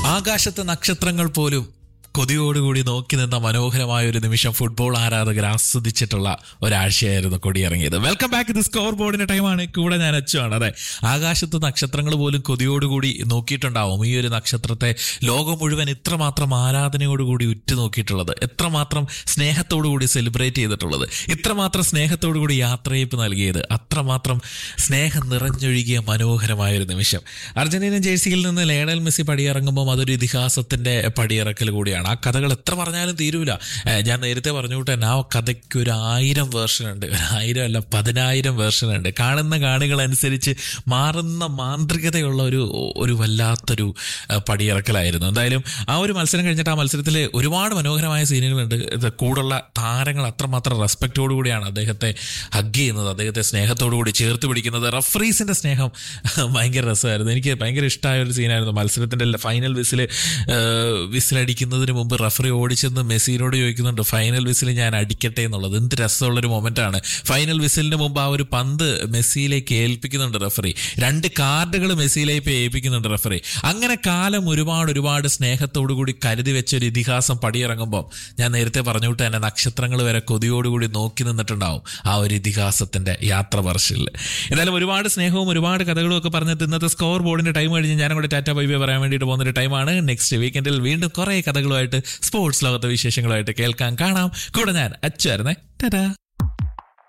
ആകാശത്തെ നക്ഷത്രങ്ങൾ പോലും കൊതിയോടുകൂടി നോക്കി നിന്ന മനോഹരമായ ഒരു നിമിഷം ഫുട്ബോൾ ആരാധകർ ആസ്വദിച്ചിട്ടുള്ള ഒരാഴ്ചയായിരുന്നു കൊടിയിറങ്ങിയത് വെൽക്കം ബാക്ക് ഇത് സ്കോർ ബോർഡിന്റെ ടൈമാണ് കൂടെ ഞാൻ അച്ചുവാണ് അതെ ആകാശത്ത് നക്ഷത്രങ്ങൾ പോലും കൊതിയോടുകൂടി നോക്കിയിട്ടുണ്ടാവും ഈ ഒരു നക്ഷത്രത്തെ ലോകം മുഴുവൻ ഇത്രമാത്രം ആരാധനയോടുകൂടി ഉറ്റുനോക്കിയിട്ടുള്ളത് എത്രമാത്രം സ്നേഹത്തോടുകൂടി സെലിബ്രേറ്റ് ചെയ്തിട്ടുള്ളത് ഇത്രമാത്രം സ്നേഹത്തോടുകൂടി യാത്രയപ്പ് നൽകിയത് അത്രമാത്രം സ്നേഹം നിറഞ്ഞൊഴുകിയ മനോഹരമായ ഒരു നിമിഷം അർജന്റീനൻ ജേഴ്സിയിൽ നിന്ന് ലേണൽ മെസ്സി പടിയിറങ്ങുമ്പോൾ അതൊരു ഇതിഹാസത്തിന്റെ പടിയിറക്കൽ കൂടിയാണ് ആ കഥകൾ എത്ര പറഞ്ഞാലും തീരൂല ഏഹ് ഞാൻ നേരത്തെ പറഞ്ഞു തന്നെ ആ കഥയ്ക്ക് ഒരു ആയിരം വേർഷൻ ഉണ്ട് ഒരു ആയിരം അല്ല പതിനായിരം വേർഷൻ ഉണ്ട് കാണുന്ന കാണികൾ അനുസരിച്ച് മാറുന്ന മാന്ത്രികതയുള്ള ഒരു ഒരു വല്ലാത്തൊരു ഏഹ് പടിയിറക്കലായിരുന്നു എന്തായാലും ആ ഒരു മത്സരം കഴിഞ്ഞിട്ട് ആ മത്സരത്തിൽ ഒരുപാട് മനോഹരമായ സീനുകളുണ്ട് ഇത് കൂടുള്ള താരങ്ങൾ അത്രമാത്രം റെസ്പെക്റ്റോടു കൂടിയാണ് അദ്ദേഹത്തെ ഹഗ് ചെയ്യുന്നത് അദ്ദേഹത്തെ സ്നേഹത്തോടു കൂടി ചേർത്ത് പിടിക്കുന്നത് റഫറീസിന്റെ സ്നേഹം ഭയങ്കര രസമായിരുന്നു എനിക്ക് ഭയങ്കര ഇഷ്ടമായ ഒരു സീനായിരുന്നു മത്സരത്തിന്റെ ഫൈനൽ വിസിൽ വിസിലടിക്കുന്നതിന് മുമ്പ് റഫറി ഓടിച്ചെന്ന് മെസ്സിനോട് ചോദിക്കുന്നുണ്ട് ഫൈനൽ വിസിൽ ഞാൻ അടിക്കട്ടെ എന്നുള്ളത് എന്ത് രസമുള്ളൊരു മൊമെന്റ് ആണ് ഫൈനൽ വിസിലിന് മുമ്പ് ആ ഒരു പന്ത് മെസ്സിയിലേക്ക് ഏൽപ്പിക്കുന്നുണ്ട് റഫറി രണ്ട് കാർഡുകൾ മെസ്സിയിലേക്ക് ഏൽപ്പിക്കുന്നുണ്ട് റഫറി അങ്ങനെ കാലം ഒരുപാട് ഒരുപാട് സ്നേഹത്തോടു കൂടി കരുതി വെച്ച ഒരു ഇതിഹാസം പടിയിറങ്ങുമ്പോൾ ഞാൻ നേരത്തെ പറഞ്ഞു വിട്ട് തന്നെ നക്ഷത്രങ്ങൾ വരെ കൊതിയോടുകൂടി നോക്കി നിന്നിട്ടുണ്ടാവും ആ ഒരു ഇതിഹാസത്തിന്റെ യാത്ര പറച്ചിൽ എന്തായാലും ഒരുപാട് സ്നേഹവും ഒരുപാട് കഥകളും ഒക്കെ പറഞ്ഞിട്ട് ഇന്നത്തെ സ്കോർ ബോർഡിന്റെ ടൈം കഴിഞ്ഞ് ഞാനും കൂടെ ടാറ്റ ബൈബിയെ പറയാൻ വേണ്ടിയിട്ട് പോകുന്ന ഒരു ടൈമാണ് നെക്സ്റ്റ് വീക്കെൻഡിൽ വീണ്ടും കുറേ കഥകളുമായിട്ട് സ്പോർട്സ് ലോകത്തെ വിശേഷങ്ങളുമായിട്ട് കേൾക്കാൻ കാണാം കൂടെ ഞാൻ അച്ചായിരുന്നേ ടാറ്റാ